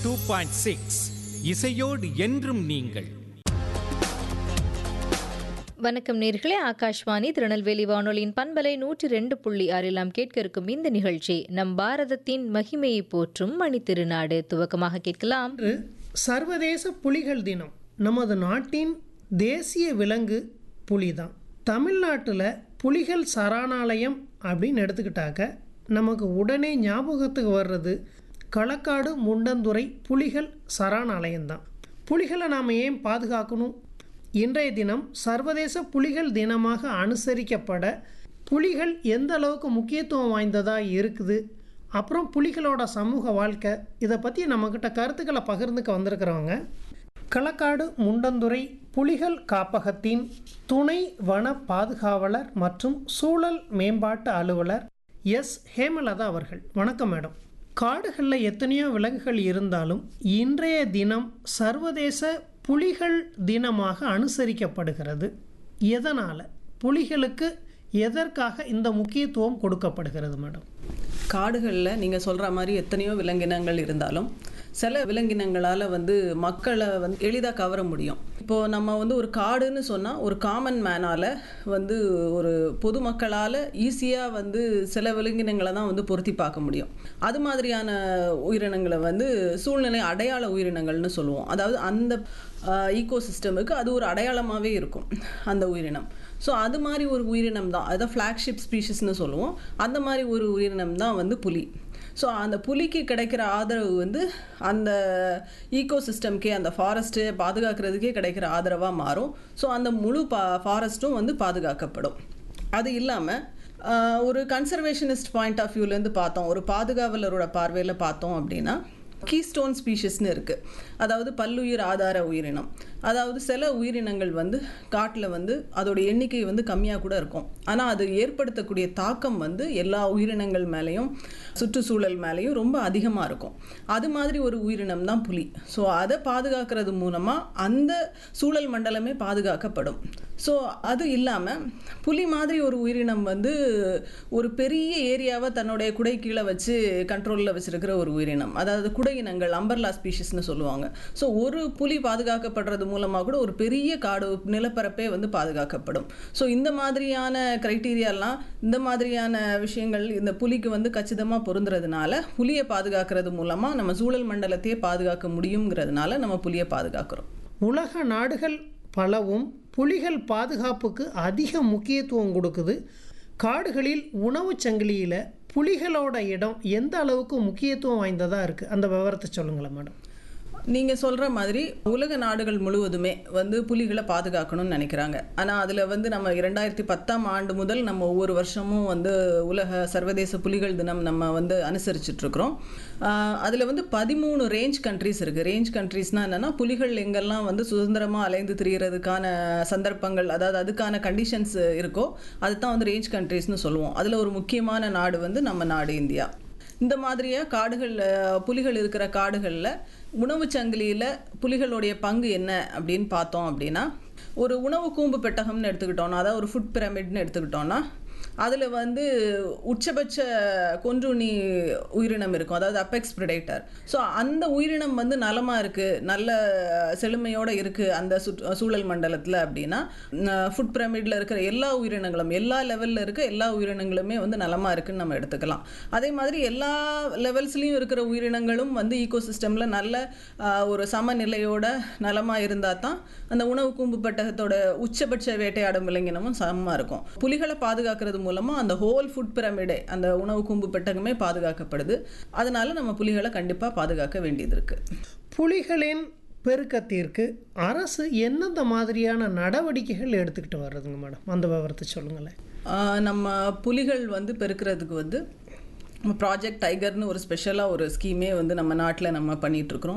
two point six இசையோடு என்றும் நீங்கள் வணக்கம் நேர்களே ஆகாஷ்வாணி திருநெல்வேலி வானொலியின் பண்பலை நூற்றி ரெண்டு புள்ளி ஆறில் நாம் கேட்க இருக்கும் இந்த நிகழ்ச்சி நம் பாரதத்தின் மகிமையை போற்றும் மணித்திருநாடு துவக்கமாக கேட்கலாம் இன்று சர்வதேச புலிகள் தினம் நமது நாட்டின் தேசிய விலங்கு புலி தான் தமிழ்நாட்டில் புலிகள் சரணாலயம் அப்படின்னு எடுத்துக்கிட்டாக்க நமக்கு உடனே ஞாபகத்துக்கு வர்றது களக்காடு முண்டந்துறை புலிகள் சரணாலயம் தான் புலிகளை நாம் ஏன் பாதுகாக்கணும் இன்றைய தினம் சர்வதேச புலிகள் தினமாக அனுசரிக்கப்பட புலிகள் எந்த அளவுக்கு முக்கியத்துவம் வாய்ந்ததாக இருக்குது அப்புறம் புலிகளோட சமூக வாழ்க்கை இதை பற்றி நம்மக்கிட்ட கருத்துக்களை பகிர்ந்துக்க வந்திருக்கிறவங்க களக்காடு முண்டந்துறை புலிகள் காப்பகத்தின் துணை வன பாதுகாவலர் மற்றும் சூழல் மேம்பாட்டு அலுவலர் எஸ் ஹேமலதா அவர்கள் வணக்கம் மேடம் காடுகளில் எத்தனையோ விலங்குகள் இருந்தாலும் இன்றைய தினம் சர்வதேச புலிகள் தினமாக அனுசரிக்கப்படுகிறது எதனால் புலிகளுக்கு எதற்காக இந்த முக்கியத்துவம் கொடுக்கப்படுகிறது மேடம் காடுகளில் நீங்கள் சொல்கிற மாதிரி எத்தனையோ விலங்கினங்கள் இருந்தாலும் சில விலங்கினங்களால் வந்து மக்களை வந்து எளிதாக கவர முடியும் இப்போது நம்ம வந்து ஒரு காடுன்னு சொன்னால் ஒரு காமன் மேனால் வந்து ஒரு பொதுமக்களால் ஈஸியாக வந்து சில விலங்கினங்களை தான் வந்து பொருத்தி பார்க்க முடியும் அது மாதிரியான உயிரினங்களை வந்து சூழ்நிலை அடையாள உயிரினங்கள்னு சொல்லுவோம் அதாவது அந்த ஈகோ சிஸ்டமுக்கு அது ஒரு அடையாளமாகவே இருக்கும் அந்த உயிரினம் ஸோ அது மாதிரி ஒரு உயிரினம் தான் அதான் ஃப்ளாக்ஷிப் ஸ்பீஷிஸ்னு சொல்லுவோம் அந்த மாதிரி ஒரு உயிரினம் தான் வந்து புலி ஸோ அந்த புலிக்கு கிடைக்கிற ஆதரவு வந்து அந்த ஈகோ சிஸ்டம்க்கே அந்த ஃபாரஸ்ட்டு பாதுகாக்கிறதுக்கே கிடைக்கிற ஆதரவாக மாறும் ஸோ அந்த முழு பா ஃபாரஸ்ட்டும் வந்து பாதுகாக்கப்படும் அது இல்லாமல் ஒரு கன்சர்வேஷனிஸ்ட் பாயிண்ட் ஆஃப் வியூலேருந்து பார்த்தோம் ஒரு பாதுகாவலரோட பார்வையில் பார்த்தோம் அப்படின்னா கீஸ்டோன் ஸ்பீஷிஸ்னு இருக்குது அதாவது பல்லுயிர் ஆதார உயிரினம் அதாவது சில உயிரினங்கள் வந்து காட்டில் வந்து அதோட எண்ணிக்கை வந்து கம்மியாக கூட இருக்கும் ஆனால் அது ஏற்படுத்தக்கூடிய தாக்கம் வந்து எல்லா உயிரினங்கள் மேலேயும் சுற்றுச்சூழல் மேலேயும் ரொம்ப அதிகமாக இருக்கும் அது மாதிரி ஒரு உயிரினம் தான் புலி ஸோ அதை பாதுகாக்கிறது மூலமாக அந்த சூழல் மண்டலமே பாதுகாக்கப்படும் ஸோ அது இல்லாமல் புலி மாதிரி ஒரு உயிரினம் வந்து ஒரு பெரிய ஏரியாவை தன்னுடைய குடை கீழே வச்சு கண்ட்ரோலில் வச்சுருக்கிற ஒரு உயிரினம் அதாவது குடை இனங்கள் அம்பர்லா ஸ்பீஷிஸ்னு சொல்லுவாங்க ஸோ ஒரு புலி பாதுகாக்கப்படுறது மூலமாக கூட ஒரு பெரிய காடு நிலப்பரப்பே வந்து பாதுகாக்கப்படும் ஸோ இந்த மாதிரியான க்ரைட்டீரியாலாம் இந்த மாதிரியான விஷயங்கள் இந்த புலிக்கு வந்து கச்சிதமாக பொருந்துறதுனால புலியை பாதுகாக்கிறது மூலமாக நம்ம சூழல் மண்டலத்தையே பாதுகாக்க முடியுங்கிறதுனால நம்ம புலியை பாதுகாக்கிறோம் உலக நாடுகள் பலவும் புலிகள் பாதுகாப்புக்கு அதிக முக்கியத்துவம் கொடுக்குது காடுகளில் உணவுச் சங்கிலியில் புலிகளோட இடம் எந்த அளவுக்கு முக்கியத்துவம் வாய்ந்ததாக இருக்குது அந்த விவரத்தை சொல்லுங்களேன் மேடம் நீங்கள் சொல்கிற மாதிரி உலக நாடுகள் முழுவதுமே வந்து புலிகளை பாதுகாக்கணும்னு நினைக்கிறாங்க ஆனால் அதில் வந்து நம்ம இரண்டாயிரத்தி பத்தாம் ஆண்டு முதல் நம்ம ஒவ்வொரு வருஷமும் வந்து உலக சர்வதேச புலிகள் தினம் நம்ம வந்து அனுசரிச்சிட்ருக்குறோம் அதில் வந்து பதிமூணு ரேஞ்ச் கண்ட்ரிஸ் இருக்குது ரேஞ்ச் கண்ட்ரிஸ்னால் என்னென்னா புலிகள் எங்கெல்லாம் வந்து சுதந்திரமாக அலைந்து திரிகிறதுக்கான சந்தர்ப்பங்கள் அதாவது அதுக்கான கண்டிஷன்ஸ் இருக்கோ அதுதான் வந்து ரேஞ்ச் கண்ட்ரிஸ்னு சொல்லுவோம் அதில் ஒரு முக்கியமான நாடு வந்து நம்ம நாடு இந்தியா இந்த மாதிரியாக காடுகள் புலிகள் இருக்கிற காடுகளில் உணவு சங்கிலியில் புலிகளுடைய பங்கு என்ன அப்படின்னு பார்த்தோம் அப்படின்னா ஒரு உணவு கூம்பு பெட்டகம்னு எடுத்துக்கிட்டோன்னா அதாவது ஒரு ஃபுட் பிரமிட்னு எடுத்துக்கிட்டோன்னா அதில் வந்து உச்சபட்ச கொன்றுணி உயிரினம் இருக்கும் அதாவது அப்பெக்ஸ் ப்ரிடேட்டர் ஸோ அந்த உயிரினம் வந்து நலமாக இருக்குது நல்ல செழுமையோடு இருக்குது அந்த சுற்று சூழல் மண்டலத்தில் அப்படின்னா ஃபுட் பிரமிடில் இருக்கிற எல்லா உயிரினங்களும் எல்லா லெவலில் இருக்க எல்லா உயிரினங்களுமே வந்து நலமாக இருக்குன்னு நம்ம எடுத்துக்கலாம் அதே மாதிரி எல்லா லெவல்ஸ்லேயும் இருக்கிற உயிரினங்களும் வந்து ஈகோ சிஸ்டமில் நல்ல ஒரு சமநிலையோட நலமாக இருந்தால் தான் அந்த உணவு கூம்பு பெட்டகத்தோட உச்சபட்ச வேட்டையாடும் விலங்கினமும் சமமாக இருக்கும் புலிகளை பாதுகாக்கிறது மூலமாக அந்த ஹோல் ஃபுட் பிரமிடே அந்த உணவு கூம்பு பெட்டகமே பாதுகாக்கப்படுது அதனால நம்ம புலிகளை கண்டிப்பாக பாதுகாக்க வேண்டியது இருக்குது புலிகளின் பெருக்கத்திற்கு அரசு எந்தெந்த மாதிரியான நடவடிக்கைகள் எடுத்துக்கிட்டு வர்றதுங்க மேடம் அந்த விவரத்தை சொல்லுங்களேன் நம்ம புலிகள் வந்து பெருக்கிறதுக்கு வந்து ப்ராஜெக்ட் டைகர்னு ஒரு ஸ்பெஷலாக ஒரு ஸ்கீமே வந்து நம்ம நாட்டில் நம்ம பண்ணிகிட்ருக்குறோம்